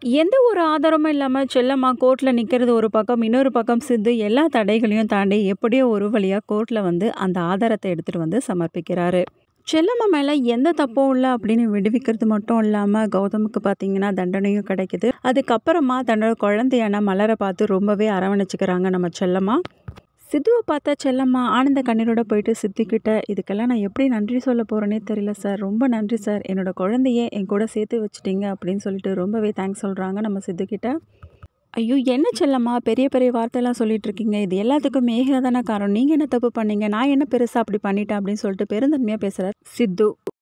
எந்த ஒரு ஆதாரமும் இல்லாம செல்லம்மா கோர்ட்ல நிக்கிறது ஒரு பக்கம், இன்னொரு பக்கம் சித்து எல்லா தடைகளையும் தாண்டி எப்படியோ ஒரு வழியா கோர்ட்ல வந்து அந்த ஆதாரத்த எடுத்துட்டு வந்து சமர்ப்பிக்கிறாரு. செல்லம்மா மேல எந்த தப்பும் இல்ல அப்படின்னு விடுவிக்கிறது மட்டும் இல்லாம, கௌதமுக்கு பார்த்தீங்கன்னா தண்டனையும் கிடைக்குது. அதுக்கப்புறமா தன்னோட குழந்தையான மலர பார்த்து ரொம்பவே அரவணைச்சுக்கிறாங்க நம்ம செல்லம்மா. சித்துவ பார்த்த செல்லம்மா ஆனந்த கண்ணீரோட போயிட்டு சித்துக்கிட்ட, "இதுக்கெல்லாம் நான் எப்படி நன்றி சொல்ல போறேன்னே தெரியல சார். ரொம்ப நன்றி சார். என்னோட குழந்தைய என் கூட சேர்த்து வச்சுட்டீங்க" அப்படின்னு சொல்லிட்டு ரொம்பவே தேங்க்ஸ் சொல்றாங்க நம்ம சித்துக்கிட்ட. "ஐயோ! என்ன செல்லம்மா பெரிய பெரிய வார்த்தைலாம் சொல்லிட்டு இருக்கீங்க. இது எல்லாத்துக்கும் மேகா தானே காரணம். நீங்க என்ன தப்பு பண்ணீங்க? நான் என்ன பெருசா அப்படி பண்ணிட்டேன்?" அப்படின்னு சொல்லிட்டு பெருந்தன்மையா பேசுறார் சித்து.